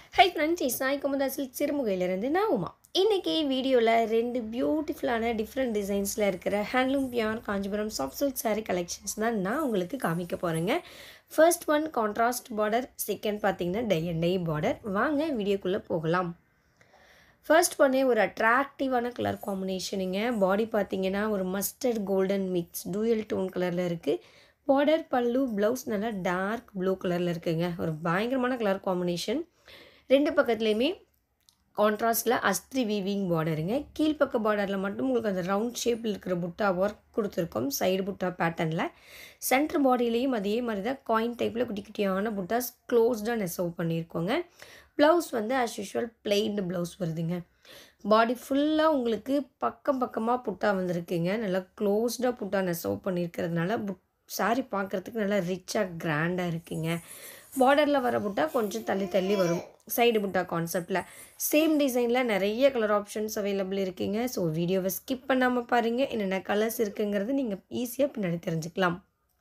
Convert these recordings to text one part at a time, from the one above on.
high friends Isai Kumudha silk சிறுமுகையிலேருந்து நான் உமா இன்றைக்கி வீடியோவில் ரெண்டு பியூட்டிஃபுல்லான டிஃப்ரெண்ட் டிசைன்ஸில் இருக்கிற handloom pure Kanchipuram soft silk saree collections தான் நான் உங்களுக்கு காமிக்க போகிறேங்க first one contrast border second பார்த்தீங்கன்னா டை அண்ட் டை பார்டர் வாங்க வீடியோக்குள்ளே போகலாம் ஃபர்ஸ்ட் ஒன்னே ஒரு அட்ராக்டிவான கலர் காம்பினேஷனுங்க பாடி பார்த்தீங்கன்னா ஒரு mustard golden mix dual tone கலரில் இருக்குது பார்டர் பல்லு ப்ளவுஸ் நல்லா டார்க் ப்ளூ கலரில் இருக்குங்க ஒரு பயங்கரமான கலர் காம்பினேஷன் ரெண்டு பக்கத்துலேயுமே கான்ட்ராஸ்டில் அஸ்திரி வீவிங் பார்டருங்க கீழ்ப்பக்க பார்டரில் மட்டும் உங்களுக்கு அந்த ரவுண்ட் ஷேப்பில் இருக்கிற புட்டா ஒர்க் கொடுத்துருக்கோம் சைடு புட்டா பேட்டர்னில் சென்டர் பாடியிலையும் அதே மாதிரி தான் காயின் டைப்பில் குட்டி குட்டியான புட்டாஸ் க்ளோஸ்டாக நெசவு பண்ணியிருக்கோங்க ப்ளவுஸ் வந்து ஆஸ் யூஷுவல் பிளெயின்டு ப்ளவுஸ் வருதுங்க பாடி ஃபுல்லாக உங்களுக்கு பக்கம் பக்கமாக புட்டா வந்திருக்குங்க நல்லா க்ளோஸ்டாக புட்டா நெசவு பண்ணியிருக்கிறதுனால புட் சாரி பார்க்குறதுக்கு நல்லா ரிச்சாக கிராண்டாக இருக்குங்க பார்டரில் வர புட்டா கொஞ்சம் தள்ளி தள்ளி வரும் சைடு புட்டா கான்செப்டில் சேம் டிசைனில் நிறைய கலர் ஆப்ஷன்ஸ் அவைலபிள் இருக்குங்க ஸோ வீடியோவை ஸ்கிப் பண்ணாமல் பாருங்கள் என்னென்ன கலர்ஸ் இருக்குங்கிறது நீங்கள் ஈஸியாக பின்னாடி தெரிஞ்சுக்கலாம்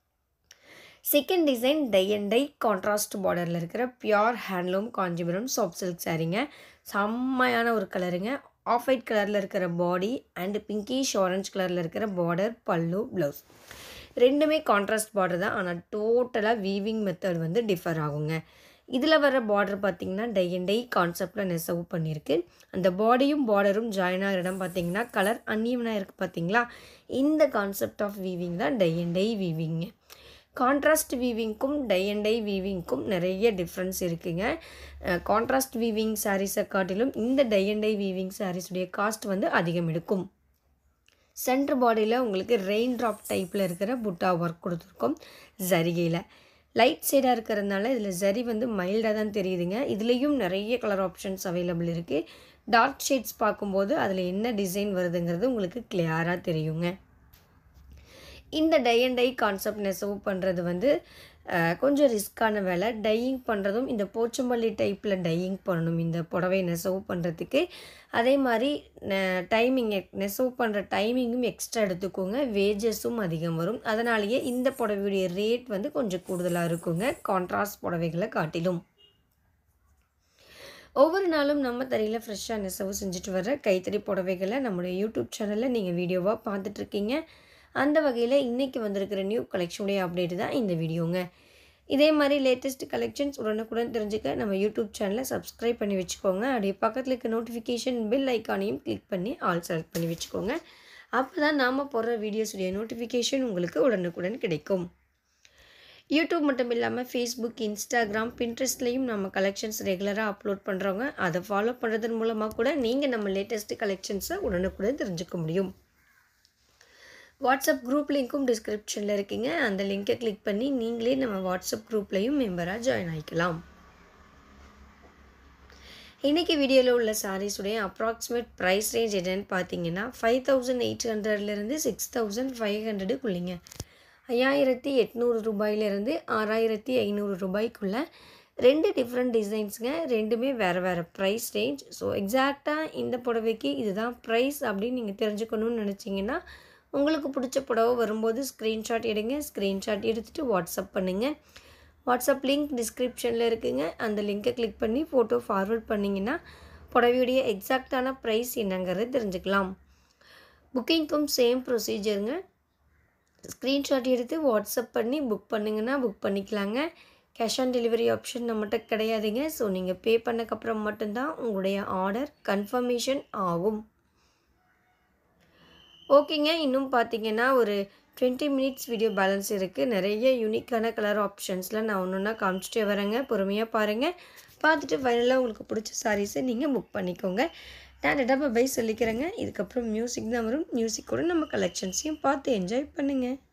second design tie and dye contrast பார்டரில் இருக்கிற pure handloom Kanchipuram soft silk சாரீங்க செம்மையான ஒரு கலருங்க ஆஃப் ஒயிட் கலரில் இருக்கிற பாடி அண்டு பிங்கிஷ் ஆரஞ்ச் கலரில் இருக்கிற பார்டர் பல்லு ப்ளவுஸ் ரெண்டுமே கான்ட்ராஸ்ட் பார்டர் தான் ஆனால் டோட்டலாக வீவிங் மெத்தட் வந்து டிஃபர் ஆகுங்க இதில் வர பார்டர் பார்த்திங்கன்னா டை அண்ட் டை கான்செப்டில் நெசவு பண்ணியிருக்கு அந்த பாடியும் பார்டரும் ஜாயின் ஆகிற இடம் பார்த்திங்கன்னா கலர் அன்னியவனாக இருக்குது பார்த்தீங்களா இந்த கான்செப்ட் ஆஃப் வீவிங் தான் டை அண்ட் டை வீவிங்க கான்ட்ராஸ்ட் வீவிங்க்கும் டை அண்ட் டை வீவிங்க்கும் நிறைய டிஃப்ரென்ஸ் இருக்குங்க கான்ட்ராஸ்ட் வீவிங் சாரீஸை காட்டிலும் இந்த டை அண்ட் டை வீவிங் சாரீஸுடைய காஸ்ட் வந்து அதிகம் எடுக்கும் சென்டர் பாடியில் உங்களுக்கு ரெயின் ட்ராப் டைப்பில் இருக்கிற புட்டா ஒர்க் கொடுத்துருக்கோம் ஜரிகையில் லைட் ஷேடாக இருக்கிறதுனால இதில் ஜரி வந்து மைல்டாக தான் தெரியுதுங்க இதுலேயும் நிறைய கலர் ஆப்ஷன்ஸ் அவைலபிள் இருக்குது டார்க் ஷேட்ஸ் பார்க்கும்போது அதில் என்ன டிசைன் வருதுங்கிறது உங்களுக்கு கிளியராக தெரியுங்க இந்த டை அண்ட் டை கான்செப்ட் நெசவு பண்ணுறது வந்து கொஞ்சம் ரிஸ்க்கான வேலை டையிங் பண்ணுறதும் இந்த போச்சம்பள்ளி டைப்பில் டையிங் பண்ணணும் இந்த புடவை நெசவு பண்ணுறதுக்கு அதே மாதிரி டைமிங் நெசவு பண்ணுற டைமிங்கும் எக்ஸ்ட்ரா எடுத்துக்கோங்க வேஜஸும் அதிகம் வரும் அதனாலேயே இந்த புடவையுடைய ரேட் வந்து கொஞ்சம் கூடுதலாக இருக்குங்க கான்ட்ராஸ்ட் புடவைகளை காட்டிலும் ஒவ்வொரு நாளும் நம்ம தறியில் ஃப்ரெஷ்ஷாக நெசவு செஞ்சுட்டு வர கைத்தறி புடவைகளை நம்மளுடைய யூடியூப் சேனலில் நீங்கள் வீடியோவாக பார்த்துட்ருக்கீங்க அந்த வகையில் இன்றைக்கி வந்திருக்கிற நியூ கலெக்ஷனுடைய அப்டேட் தான் இந்த வீடியோங்க இதே மாதிரி லேட்டஸ்ட் கலெக்ஷன்ஸ் உடனுக்குடன் தெரிஞ்சுக்க நம்ம யூடியூப் சேனலை சப்ஸ்கிரைப் பண்ணி வச்சுக்கோங்க அப்படியே பக்கத்தில் இருக்க நோட்டிஃபிகேஷன் பில் ஐக்கானையும் கிளிக் பண்ணி ஆல் செலக்ட் பண்ணி வச்சுக்கோங்க அப்போ தான் நாம் போடுற வீடியோஸுடைய நோட்டிஃபிகேஷன் உங்களுக்கு உடனுக்குடன் கிடைக்கும் யூடியூப் மட்டும் இல்லாமல் ஃபேஸ்புக் இன்ஸ்டாகிராம் பின்ட்ரெஸ்ட்லேயும் நம்ம கலெக்ஷன்ஸ் ரெகுலராக அப்லோட் பண்ணுறோங்க அதை ஃபாலோ பண்ணுறதன் மூலமாக கூட நீங்கள் நம்ம லேட்டஸ்ட் கலெக்ஷன்ஸை உடனுக்குடன் தெரிஞ்சுக்க முடியும் வாட்ஸ்அப் குரூப் லிங்க்கும் டிஸ்கிரிப்ஷனில் இருக்கீங்க அந்த லிங்கை கிளிக் பண்ணி நீங்களே நம்ம வாட்ஸ்அப் குரூப்லேயும் மெம்பராக ஜாயின் ஆகிக்கலாம் இன்றைக்கி வீடியோவில் உள்ள சாரீஸுடைய அப்ராக்சிமேட் ப்ரைஸ் ரேஞ்ச் என்னென்னு பார்த்தீங்கன்னா ஃபைவ் தௌசண்ட் எயிட் ஹண்ட்ரட்லேருந்து சிக்ஸ் தௌசண்ட் ஃபைவ் ஹண்ட்ரடுக்குள்ளிங்க ஐயாயிரத்தி எட்நூறு ரூபாயிலேருந்து ஆறாயிரத்தி ஐநூறு ரூபாய்க்குள்ளே ரெண்டு டிஃப்ரெண்ட் டிசைன்ஸுங்க ரெண்டுமே வேறு வேறு ப்ரைஸ் ரேஞ்ச் ஸோ எக்ஸாக்டாக இந்த புடவைக்கு இதுதான் ப்ரைஸ் அப்படின்னு நீங்கள் தெரிஞ்சுக்கணுன்னு நினச்சிங்கன்னா உங்களுக்கு பிடிச்ச புடவை வரும்போது ஸ்க்ரீன்ஷாட் எடுங்க ஸ்க்ரீன்ஷாட் எடுத்துகிட்டு வாட்ஸ்அப் பண்ணுங்கள் வாட்ஸ்அப் லிங்க் டிஸ்கிரிப்ஷனில் இருக்குங்க அந்த லிங்க்கை கிளிக் பண்ணி ஃபோட்டோ ஃபார்வர்ட் பண்ணிங்கன்னா புடவையுடைய எக்ஸாக்டான ப்ரைஸ் என்னங்கிறது தெரிஞ்சுக்கலாம் புக்கிங்க்கும் சேம் ப்ரொசீஜருங்க ஸ்க்ரீன்ஷாட் எடுத்து வாட்ஸ்அப் பண்ணி புக் பண்ணிங்கன்னா புக் பண்ணிக்கலாங்க கேஷ் ஆன் டெலிவரி ஆப்ஷன் நம்மகிட்ட கிடையாதுங்க ஸோ நீங்கள் பே பண்ணக்கப்புறம் மட்டும்தான் உங்களுடைய ஆர்டர் கன்ஃபர்மேஷன் ஆகும் ஓகேங்க இன்னும் பார்த்தீங்கன்னா ஒரு டுவெண்ட்டி மினிட்ஸ் வீடியோ பேலன்ஸ் இருக்குது நிறைய யூனிக்கான கலர் ஆப்ஷன்ஸில் நான் ஒன்று ஒன்றா காமிச்சிட்டே வரேங்க பொறுமையாக பாருங்கள் பார்த்துட்டு ஃபைனலாக உங்களுக்கு பிடிச்ச சாரீஸை நீங்கள் புக் பண்ணிக்கோங்க நான் டப்பா பை சொல்லிக்கிறேங்க இதுக்கப்புறம் மியூசிக் தான் வரும் மியூசிக் கூட நம்ம கலெக்ஷன்ஸையும் பார்த்து என்ஜாய் பண்ணுங்கள்